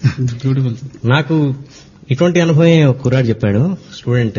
Beautiful నాకు ఇటువంటి అనుభవం ఒక కుర్రాడు చెప్పాడు స్టూడెంట్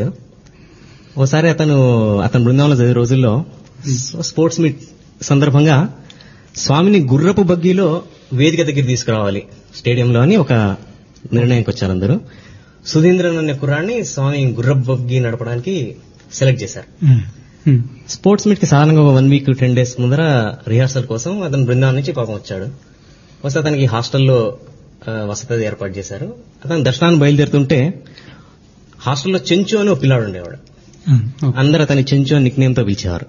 ఓసారి అతను అతను బృందావనంలో చదివే రోజుల్లో స్పోర్ట్స్ మీట్ సందర్భంగా స్వామిని గుర్రపు బగ్గీలో వేదిక దగ్గర తీసుకురావాలి స్టేడియంలో అని ఒక నిర్ణయానికి వచ్చారు అందరూ సుధీంద్రన్ అనే కుర్రాడిని స్వామి గుర్రపు బగ్గీ నడపడానికి సెలెక్ట్ చేశారు స్పోర్ట్స్ మీట్ కి సాధారణంగా వన్ వీక్ టెన్ డేస్ ముందర రిహార్సల్ కోసం అతను బృందావనం నుంచి పాపం వచ్చాడు వస్తే అతనికి హాస్టల్లో ఆ, వసతి ఏర్పాటు చేశారు అతను దర్శనాన్ని బయలుదేరుతుంటే హాస్టల్లో చెంచు అని ఒక పిల్లాడు ఉండేవాడు అందరు అతని చెంచు అని నిక్ తో పిలిచేవారు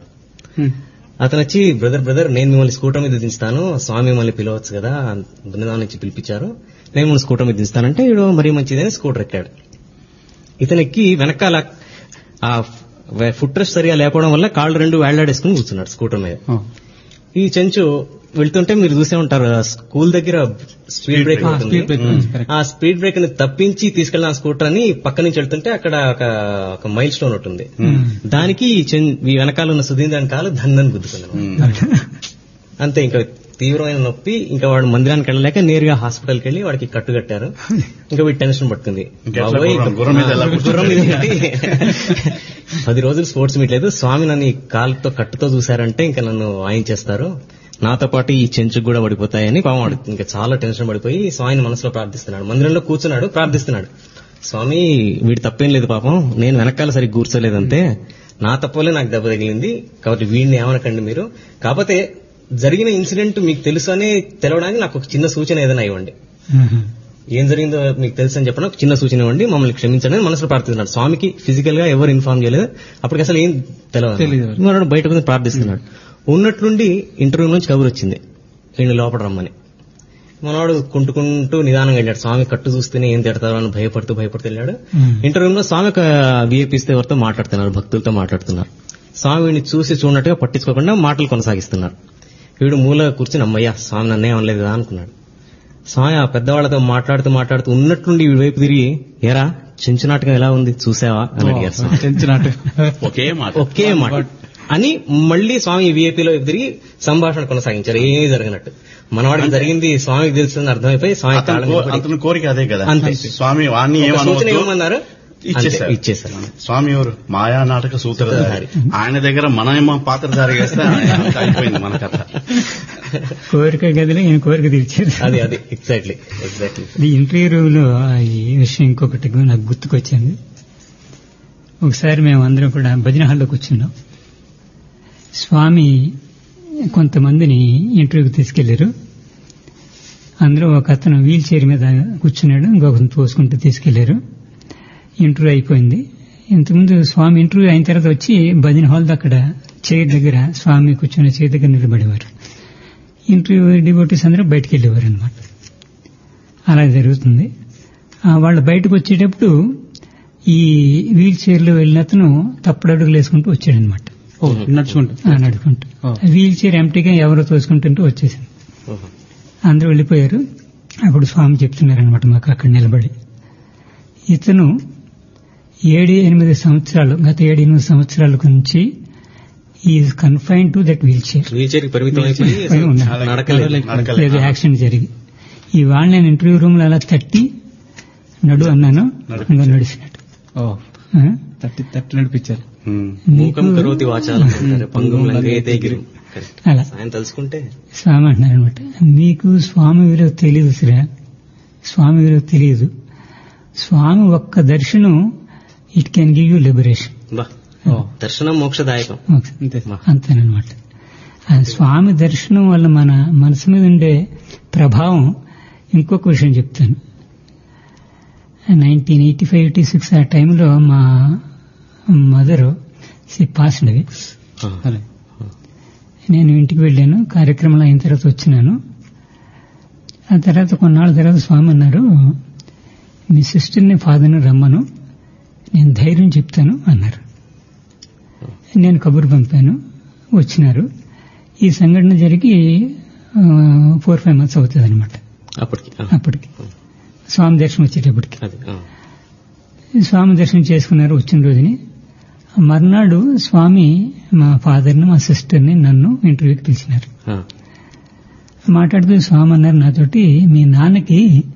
అతను వచ్చి బ్రదర్ బ్రదర్ నేను మిమ్మల్ని స్కూటర్ మీద దించుతాను స్వామి మిమ్మల్ని పిలవచ్చు కదా బృందావనం నుంచి పిలిపించారు నేను మిమ్మల్ని స్కూటర్ మీద దించుతానంటే వీడు మరీ మంచిదని స్కూటర్ ఎక్కాడు ఇతను ఎక్కి వెనకాల ఆ ఫుట్ రెస్ట్ సరిగా లేకపోవడం వల్ల కాళ్ళు రెండు వేళ్లాడేసుకుని కూర్చున్నాడు స్కూటర్ మీద ఈ చెంచు వెళ్తుంటే మీరు చూసే ఉంటారు ఆ స్కూల్ దగ్గర స్పీడ్ బ్రేక్ ఉంటుంది స్పీడ్ బ్రేక్ కరెక్ట్ ఆ స్పీడ్ బ్రేక్ ని తప్పించి తీసుకెళ్ళిన ఆ స్కూటర్ అని పక్క నుంచి వెళ్తుంటే అక్కడ ఒక ఒక మైల్ స్టోన్ ఉంటుంది దానికి ఈ చెం- ఈ వెనకాల ఉన్న సుధీంద్రన్ కాలు ధన్నని గుద్దుకున్నాను అంతే ఇంకా తీవ్రమైన నొప్పి ఇంకా వాడు మందిరానికి వెళ్ళలేక నేరుగా హాస్పిటల్కి వెళ్ళి వాడికి కట్టు కట్టారు ఇంకా వీడి టెన్షన్ పట్టుకుంది ఇంకెట్లా బాబోయ్, గుర్రం- గుర్రం మీద ఎలా కూర్చుంటాడు? గుర్రం మీద పెట్టి పది రోజులు స్పోర్ట్స్ మీట్ లేదు స్వామి నన్ను ఈ కాలుతో కట్టుతో చూశారంటే ఇంకా నన్ను వాయించేస్తారు నాతో పాటు ఈ చెంచుకు కూడా పడిపోతాయని పాపం వాడు ఇంకా చాలా టెన్షన్ పడిపోయి స్వామిని మనసులో ప్రార్థిస్తున్నాడు మందిరంలో కూర్చున్నాడు ప్రార్థిస్తున్నాడు స్వామి వీడి తప్పేం లేదు పాపం నేను వెనకాల సరిగ్గా కూర్చోలేదంతే నా తప్పలే నాకు దెబ్బ తగిలింది కాబట్టి వీడిని ఏమనకండి మీరు కాకపోతే జరిగిన ఇన్సిడెంట్ మీకు తెలుసు అని తెలవడానికి నాకు ఒక చిన్న సూచన ఏదైనా ఇవ్వండి ఏం జరిగిందో మీకు తెలుసు అని చెప్పడం ఒక చిన్న సూచన ఇవ్వండి మమ్మల్ని క్షమించండి అని మనసులో ప్రార్థిస్తున్నాడు స్వామికి ఫిజికల్ గా ఎవరు ఇన్ఫార్మ్ చేయలేదు అప్పటికి అసలు ఏం తెలీదు. తెలియదు మనోడు బయటకు వచ్చి ప్రార్థిస్తున్నాడు ఉన్నట్లుండి ఇంటర్వ్యూ నుంచి కబురు వచ్చింది వీళ్ళు లోపల రమ్మని మనవాడు కుంటుకుంటూ నిదానంగా వెళ్ళాడు స్వామి కట్టు చూస్తేనే ఏం తిడతారో అని భయపడుతూ భయపడుతూ వెళ్ళాడు ఇంటర్వ్యూలో స్వామి ఒక విఐపీస్తే ఎవరితో మాట్లాడుతున్నారు భక్తులతో మాట్లాడుతున్నారు స్వామి వీడిని చూసి చూడనట్టుగా పట్టించుకోకుండా మాటలు కొనసాగిస్తున్నారు వీడు మూల కూర్చుని అమ్మయ్యా స్వామి నన్నే అనలేదు కదా అనుకున్నాడు స్వామి ఆ పెద్దవాళ్లతో మాట్లాడుతూ మాట్లాడుతూ ఉన్నట్లుండి వీడి వైపు తిరిగి ఏరా చెంచు నాటకం ఎలా ఉంది చూసావా అని అడిగారు స్వామి చెంచినట్టు ఒకే మాట ఒకే మాట అని మళ్ళీ స్వామి విఐపీలో తిరిగి సంభాషణ కొనసాగించారు ఏమీ జరగనట్టు మనవాడికి జరిగింది స్వామికి తెలుస్తుందని అర్థమైపోయి స్వామి అతని కాళ్ళ కో- మీద పడి అతని కోరిక అదే కదా అంతే. స్వామి వాణ్ణి ఒక సూచన ఏమనవద్దు ఏమన్నారు ఇచ్చేశారు. అంతే, ఇచ్చేశారు స్వామి ఎవరు మాయా నాటక సూత్రధారి ఆయన దగ్గర మన ఏమో పాత్రధారి వేస్తే ఆయన అయిపోయింది మన కథ కోరిక గదిలో ఈయన కోరిక తీర్చారు అది అది ఎగ్జాక్ట్లీ ఎగ్జాక్ట్లీ ఈ ఇంటర్వ్యూ రూమ్ లో ఈ విషయం ఇంకొకటి నాకు గుర్తుకొచ్చింది ఒకసారి మేము అందరం కూడా భజన హాల్లో కూర్చున్నాం స్వామి కొంతమందిని ఇంటర్వ్యూకి తీసుకెళ్లారు అందులో ఒక అతను వీల్ చైర్ మీద కూర్చున్నాడు ఇంకొకరిని తోసుకుంటూ తీసుకెళ్లారు ఇంటర్వ్యూ అయిపోయింది ఇంతకుముందు స్వామి ఇంటర్వ్యూ అయిన తర్వాత వచ్చి భజన హాల్ అక్కడ చైర్ దగ్గర స్వామి కూర్చున్న చైర్ దగ్గర నిలబడేవారు ఇంటర్వ్యూ డిబోటీస్ అందరూ బయటికి వెళ్ళేవారు అనమాట అలా జరుగుతుంది ఆ, వాళ్ళు బయటకు వచ్చేటప్పుడు ఈ వీల్ చైర్లో వెళ్ళిన అతను తప్పుడు అడుగులు వేసుకుంటూ వచ్చాడనమాట ఓ నడుచుకుంటూ నడుకుంటూ ఓ. వీల్ చైర్ ఎంటీగా ఎవరో తోసుకుంటుంటూ వచ్చేసింది అందరూ వెళ్ళిపోయారు అప్పుడు స్వామి చెప్తున్నారనమాట మాకు అక్కడ నిలబడి ఇతను ఏడు ఎనిమిది సంవత్సరాలు గత ఏడు ఎనిమిది సంవత్సరాల నుంచి is confine to that wheelchair wheelchair పరిమితం అయిపోయి పై ఉన్నాడు. నడకలేదు నడకలేదు. లేదు యాక్సిడెంట్ జరిగి ఈ వాళ్ళ నేను ఇంటర్వ్యూ రూమ్ లో అలా తట్టి నడు అన్నాను ఇంకా నడిచినట్టు ఓ ఆ? తట్టి తట్టి నడిపించారు ఉమ్. మూకం కరోతి వాచాలం అంటారు పంగం లంగైతే గిరి కరెక్ట్ అలా ఆయన తలుచుకుంటే స్వామి అంటున్నారు అనమాట మీకు స్వామి విలువ తెలియదు శ్రా స్వామి విలువ తెలియదు స్వామి ఒక్క దర్శనం it can give you liberation బా దర్శనం మోక్షదాయకం అంతే అంతేనమాట ఆ స్వామి దర్శనం వల్ల మన మనసు మీద ఉండే ప్రభావం ఇంకొక విషయం చెప్తాను nineteen eighty five eighty six ఆ టైంలో మా మదర్ సి పాస్డ్ అవే ఆ. అదే నేను ఇంటికి వెళ్ళాను కార్యక్రమాలు అయిన తర్వాత వచ్చినాను ఆ తర్వాత కొన్నాళ్ళ తర్వాత స్వామి అన్నారు మీ సిస్టర్ని ఫాదర్ని రమ్మను నేను ధైర్యం చెప్తాను అన్నారు నేను కబురు పంపాను వచ్చినారు ఈ సంఘటన జరిగి ఫోర్ ఫైవ్ మంత్స్ అవుతుంది అనమాట అప్పటికి ఆ. అప్పటికి స్వామి దర్శనం వచ్చేటప్పటికి అది ఆ. స్వామి దర్శనం చేసుకున్నారు వచ్చిన రోజుని మర్నాడు స్వామి మా ఫాదర్ని మా సిస్టర్ని నన్ను ఇంటర్వ్యూకి పిలిచినారు ఆ. మాట్లాడుతూ స్వామి అన్నారు నాతోటి మీ నాన్నకి